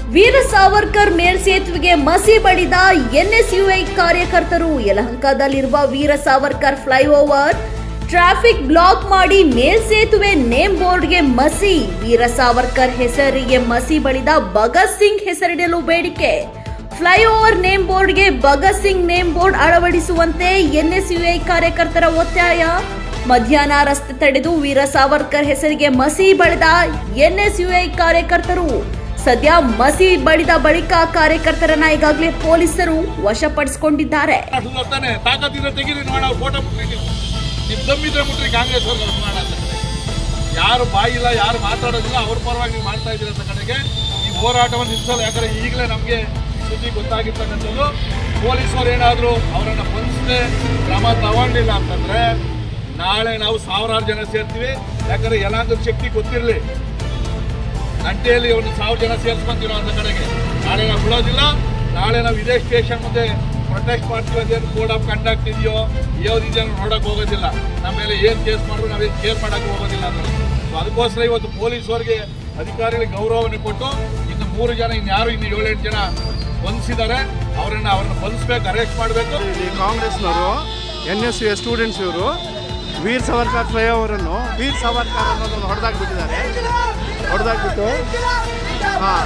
ವೀರ ಸಾವರ್ಕರ್ ಮೇಲ್ಸೇತುವೆಗೆ ಮಸಿ ಬಡಿದ ಎನ್ಎಸ್ಯುಐ ಕಾರ್ಯಕರ್ತರು ಯಲಹಂಕದಲ್ಲಿರುವ Veera Savarkar flyover traffic block ಮಾಡಿ ಮೇಲ್ಸೇತುವೆ ನೇಮ್ ಬೋರ್ಡ್ಗೆ ಮಸಿ ವೀರ ಸಾವರ್ಕರ್ ಹೆಸರಿಗೆ ಮಸಿ ಬಳಿದ ಭಗತ್ ಸಿಂಗ್ ಹೆಸರಿಡಲು ಬೇಡಿಕೆ ಫ್ಲೈಓವರ್ ನೇಮ್ ಬೋರ್ಡ್ಗೆ ಭಗತ್ ಸಿಂಗ್ ನೇಮ್ ಬೋರ್ಡ್ ಅಳವಡಿಸುವಂತೆ ಎನ್ಎಸ್ಯುಐ ಕಾರ್ಯಕರ್ತರ ಒತ್ತಾಯ ಮಧ್ಯಾಹ್ನ ರಸ್ತೆ ತಡೆದು ವೀರ ಸಾವರ್ಕರ್ ಹೆಸರಿಗೆ ಮಸಿ ಬಳಿದ ಎನ್ಎಸ್ಯುಐ ಕಾರ್ಯಕರ್ತರು ಸದ್ಯ ಮಸಿ ಬಳಿದ ಬಳಿಕ ಕಾರ್ಯಕರ್ತರನ್ನ ಈಗಾಗಲೇ ಪೊಲೀಸರು ವಶಪಡಿಸಿಕೊಂಡಿದ್ದಾರೆ ಸುಧಾರ್ತಾನೆ ತಾಕತ್ತಿದ್ರೆ ತೆಗೀರಿ ನೋಡ ಫೋಟೋ ಮುಟ್ರಿ ನಿಮ್ ದಮ್ಮಿದ್ರೆ ಮುಟ್ರಿ ಕಾಂಗ್ರೆಸ್ ಅವ್ರು ಮಾಡ ಯಾರು ಬಾಯಿಲ್ಲ ಯಾರು ಮಾತಾಡೋದಿಲ್ಲ ಅವ್ರ ಪರವಾಗಿ ನೀವು ಮಾಡ್ತಾ ಇದ್ದೀರಿ ಅಂತ ಕಡೆಗೆ ಈ ಹೋರಾಟವನ್ನು ನಿಲ್ಲಿಸಲ್ಲ ಯಾಕಂದ್ರೆ ಈಗಲೇ ನಮಗೆ ಸುದ್ದಿ ಗೊತ್ತಾಗಿರ್ತಕ್ಕಂಥದ್ದು ಪೊಲೀಸರು ಏನಾದರೂ ಅವರನ್ನ ಬಂಧಿಸದೆ ಕ್ರಮ ತಗೊಂಡಿಲ್ಲ ಅಂತಂದ್ರೆ ನಾಳೆ ನಾವು ಸಾವಿರಾರು ಜನ ಸೇರ್ತೀವಿ ಯಾಕಂದ್ರೆ ಯಲಾಂಗದ ಶಕ್ತಿ ಗೊತ್ತಿರಲಿ ಗಂಟೆಯಲ್ಲಿ ಒಂದು ಸಾವಿರ ಜನ ಸೇರಿಸ್ಕೊಂತೀರೋ ಅಂತ ಕಡೆಗೆ ನಾಳೆ ನಾವು ಬಿಡೋದಿಲ್ಲ ನಾಳೆ ನಾವು ಇದೇ ಸ್ಟೇಷನ್ ಮುಂದೆ ಪ್ರೊಟೆಸ್ಟ್ ಮಾಡ್ತೀವಿ ಅದೇನು ಕೋಡ್ ಆಫ್ ಕಂಡಕ್ಟ್ ಇದೆಯೋ ಯಾವ್ದು ಇದೆಯೋ ನೋಡಕ್ ಹೋಗೋದಿಲ್ಲ ನಮ್ಮ ಮೇಲೆ ಏನು ಕೇಸ್ ಮಾಡಿದ್ರು ನಾವೇನು ಕೇರ್ ಮಾಡಕ್ ಹೋಗೋದಿಲ್ಲ ಅಂದ್ರೆ ಸೊ ಅದಕ್ಕೋಸ್ಕರ ಇವತ್ತು ಪೊಲೀಸರಿಗೆ ಅಧಿಕಾರಿಗಳಿಗೆ ಗೌರವವನ್ನು ಕೊಟ್ಟು ಇನ್ನು ಮೂರು ಜನ ಇನ್ಯಾರು ಇನ್ನು ಏಳೆಂಟು ಜನ ಬಂಧಿಸಿದ್ದಾರೆ ಅವರನ್ನ ಅವ್ರನ್ನ ಬಂಧಿಸ್ಬೇಕು ಅರೆಸ್ಟ್ ಮಾಡಬೇಕು ಇಲ್ಲಿ ಕಾಂಗ್ರೆಸ್ನವರು ಎನ್ ಎಸ್ ಯು ಸ್ಟೂಡೆಂಟ್ಸ್ ಇವರು ವೀರ್ ಸವರ್ಕರ್ ಫ್ಲೈಓವರನ್ನು ವೀರ್ ಸವರ್ಕರ್ ಅನ್ನೋದನ್ನು ಹೊಡೆದಾಕ್ಬಿಟ್ಟಿದ್ದಾರೆ ಹೊಡೆದಾಕ್ಬಿಟ್ಟು ಹಾಂ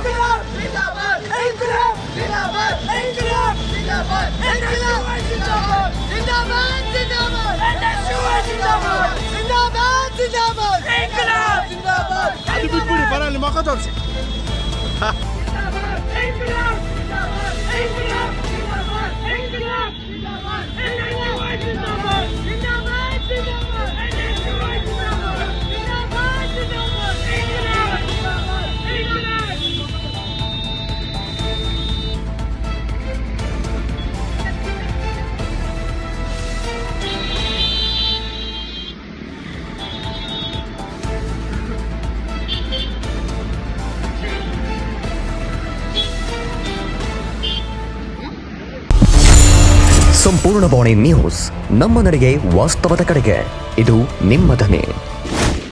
ಅದು ಬಿಟ್ಬಿಡಿ ಬರ ಅಲ್ಲಿ ಮಕ್ಕ ತೋರಿಸಿ ಸಂಪೂರ್ಣ ಬಾಣಿ ನ್ಯೂಸ್ ನಮ್ಮ ನಡೆಗೆ ವಾಸ್ತವದ ಕಡೆಗೆ ಇದು ನಿಮ್ಮ ಧ್ವನಿ